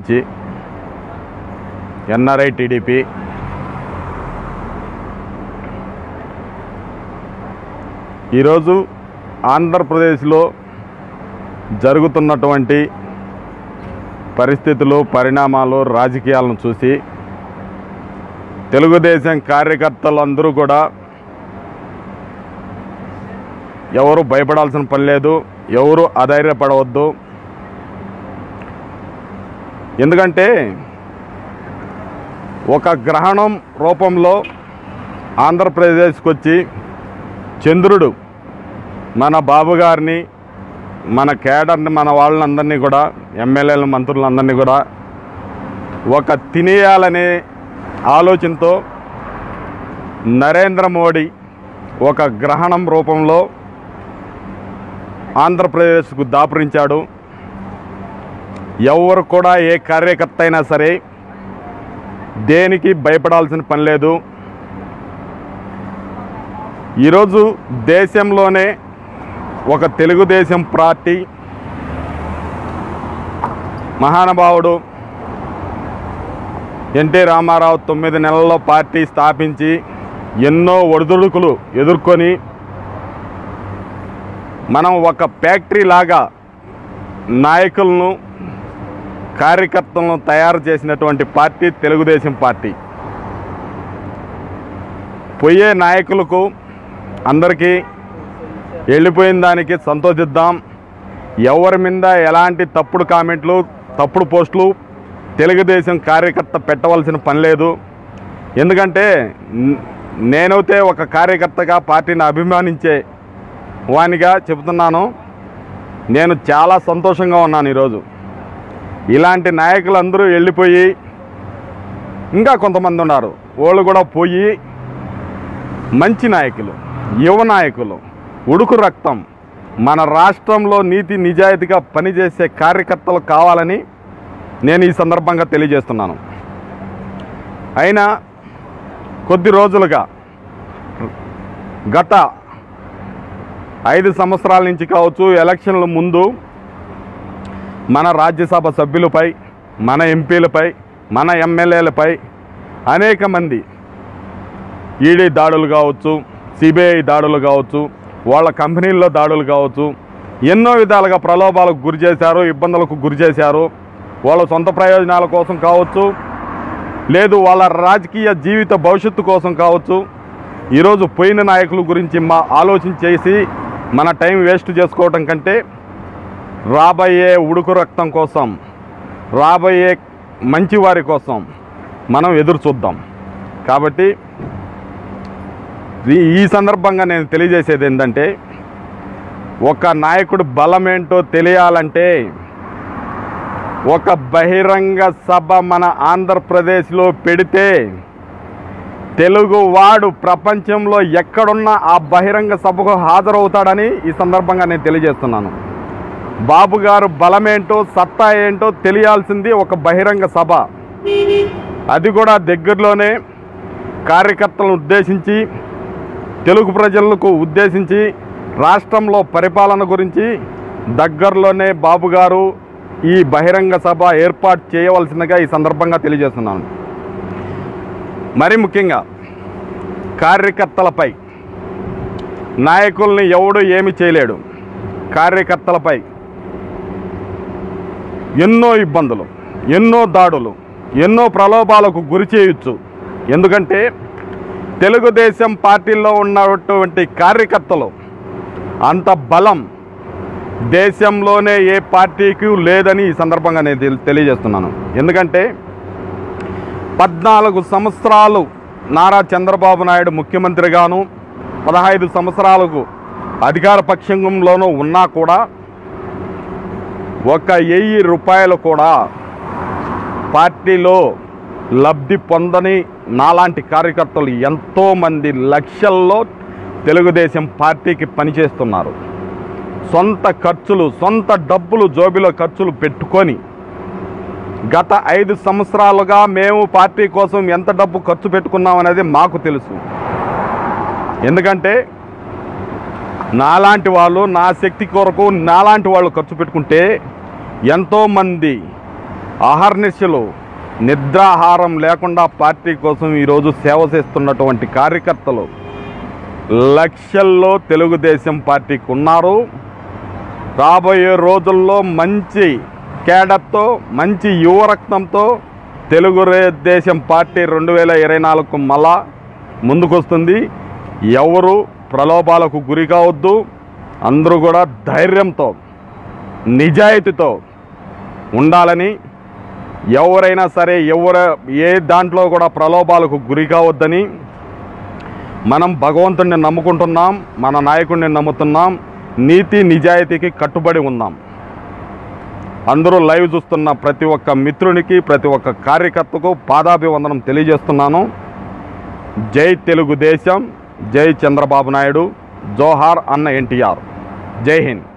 నుంచి NRI TDP ఈరోజు ఆంధ్రప్రదేశ్లో జరుగుతున్నటువంటి పరిస్థితులు పరిణామాలు రాజకీయాలను చూసి తెలుగుదేశం కార్యకర్తలందరూ కూడా ఎవరు భయపడాల్సిన పని లేదు ఎవరు అధైర్యపడవద్దు ఎందుకంటే ఒక గ్రహణం రూపంలో ఆంధ్రప్రదేశ్కి వచ్చి చంద్రుడు మన బాబు గారిని మన కేడర్ని మన వాళ్ళందరినీ కూడా ఎమ్మెల్యేల మంత్రులందరినీ కూడా ఒక తినేయాలనే ఆలోచనతో నరేంద్ర మోడీ ఒక గ్రహణం రూపంలో ఆంధ్రప్రదేశ్కు దాపురించాడు ఎవరు కూడా ఏ కార్యకర్త అయినా సరే దేనికి భయపడాల్సిన పని లేదు ఈరోజు దేశంలోనే ఒక తెలుగుదేశం పార్టీ మహానుభావుడు ఎన్టీ రామారావు తొమ్మిది నెలల్లో పార్టీ స్థాపించి ఎన్నో ఒడిదుడుకులు ఎదుర్కొని మనం ఒక ఫ్యాక్టరీ లాగా నాయకులను కార్యకర్తలను తయారు చేసినటువంటి పార్టీ తెలుగుదేశం పార్టీ పోయే నాయకులకు అందరికీ వెళ్ళిపోయిన దానికి సంతోషిద్దాం ఎవరి మీద ఎలాంటి తప్పుడు కామెంట్లు తప్పుడు పోస్టులు తెలుగుదేశం కార్యకర్త పెట్టవలసిన పని లేదు ఎందుకంటే న- నేనైతే ఒక కార్యకర్తగా పార్టీని అభిమానించే వానిగా చెబుతున్నాను నేను చాలా సంతోషంగా ఉన్నాను ఈరోజు ఇలాంటి నాయకులందరూ వెళ్ళిపోయి ఇంకా కొంతమంది ఉన్నారు వాళ్ళు కూడా పోయి మంచి నాయకులు యువ నాయకులు ఉడుకు రక్తం మన రాష్ట్రంలో నీతి నిజాయితీగా పనిచేసే కార్యకర్తలు కావాలని నేను ఈ సందర్భంగా తెలియజేస్తున్నాను అయినా కొద్ది రోజులుగా గత ఐదు సంవత్సరాల నుంచి కావచ్చు ఎలక్షన్ల ముందు మన రాజ్యసభ సభ్యులపై మన ఎంపీలపై మన ఎమ్మెల్యేలపై అనేక మంది ఈడీ దాడులు కావచ్చు సిబిఐ దాడులు కావచ్చు వాళ్ళ కంపెనీల్లో దాడులు కావచ్చు ఎన్నో విధాలుగా ప్రలోభాలకు గురి చేశారు ఇబ్బందులకు గురి చేశారు వాళ్ళ సొంత ప్రయోజనాల కోసం కావచ్చు లేదు వాళ్ళ రాజకీయ జీవిత భవిష్యత్తు కోసం కావచ్చు ఈరోజు పోయిన నాయకుల గురించి మా ఆలోచన చేసి మన టైం వేస్ట్ చేసుకోవటం కంటే రాబోయే ఉడుకు రక్తం కోసం రాబోయే మంచివారి కోసం మనం ఎదురు చూద్దాం కాబట్టి ఈ- ఈ సందర్భంగా నేను తెలియజేసేది ఏంటంటే ఒక నాయకుడు బలం ఏంటో తెలియాలంటే ఒక బహిరంగ సభ మన ఆంధ్రప్రదేశ్లో పెడితే తెలుగువాడు ప్రపంచంలో ఎక్కడున్నా ఆ బహిరంగ సభకు హాజరవుతాడని ఈ సందర్భంగా నేను తెలియజేస్తున్నాను బాబు గారు బలమేంటో సత్తా ఏంటో తెలియాల్సింది ఒక బహిరంగ సభ అది కూడా దగ్గరలోనే కార్యకర్తలను ఉద్దేశించి తెలుగు ప్రజలకు ఉద్దేశించి రాష్ట్రంలో పరిపాలన గురించి దగ్గరలోనే బాబు గారు ఈ బహిరంగ సభ ఏర్పాటు చేయవలసిందిగా ఈ సందర్భంగా తెలియజేస్తున్నాను మరి ముఖ్యంగా కార్యకర్తలపై నాయకుల్ని ఎవడు ఏమి చేయలేడు కార్యకర్తలపై ఎన్నో ఇబ్బందులు ఎన్నో దాడులు ఎన్నో ప్రలోభాలకు గురి చేయొచ్చు ఎందుకంటే తెలుగుదేశం పార్టీలో ఉన్నటువంటి కార్యకర్తలు అంత బలం దేశంలోనే ఏ పార్టీకి లేదని ఈ సందర్భంగా నేను తెలి- తెలియజేస్తున్నాను ఎందుకంటే పద్నాలుగు సంవత్సరాలు నారా చంద్రబాబు నాయుడు ముఖ్యమంత్రిగాను పదహైదు సంవత్సరాలకు అధికార పక్షంలోనూ ఉన్నా కూడా ఒక వెయ్యి రూపాయలు కూడా పార్టీలో లబ్ధి పొందని నాలాంటి కార్యకర్తలు ఎంతోమంది లక్షల్లో తెలుగుదేశం పార్టీకి పనిచేస్తున్నారు సొంత ఖర్చులు సొంత డబ్బులు జోబిలో ఖర్చులు పెట్టుకొని గత ఐదు సంవత్సరాలుగా మేము పార్టీ కోసం ఎంత డబ్బు ఖర్చు పెట్టుకున్నాం అనేది మాకు తెలుసు ఎందుకంటే నాలాంటి వాళ్ళు నా శక్తి కొరకు నాలాంటి వాళ్ళు ఖర్చు పెట్టుకుంటే ఎంతోమంది అహర్నిశలు నిద్రాహారం లేకుండా పార్టీ కోసం ఈరోజు సేవ చేస్తున్నటువంటి కార్యకర్తలు లక్షల్లో తెలుగుదేశం పార్టీకి ఉన్నారు రాబోయే రోజుల్లో మంచి కేడర్తో మంచి యువరక్తంతో తెలుగుదేశం పార్టీ రెండు వేల ఇరవై నాలుగుకు మళ్ళా ముందుకొస్తుంది ఎవరు ప్రలోభాలకు గురి కావద్దు అందరూ కూడా ధైర్యంతో నిజాయితీతో ఉండాలని ఎవరైనా సరే ఎవరు ఏ దాంట్లో కూడా ప్రలోభాలకు గురి కావద్దని మనం భగవంతుడిని నమ్ముకుంటున్నాం మన నాయకుడిని నమ్ముతున్నాం నీతి నిజాయితీకి కట్టుబడి ఉన్నాం అందరూ లైవ్ చూస్తున్న ప్రతి ఒక్క మిత్రునికి ప్రతి ఒక్క కార్యకర్తకు పాదాభివందనం తెలియజేస్తున్నాను జై తెలుగుదేశం జై చంద్రబాబు నాయుడు జోహార్ అన్న ఎన్టీఆర్ జై హింద్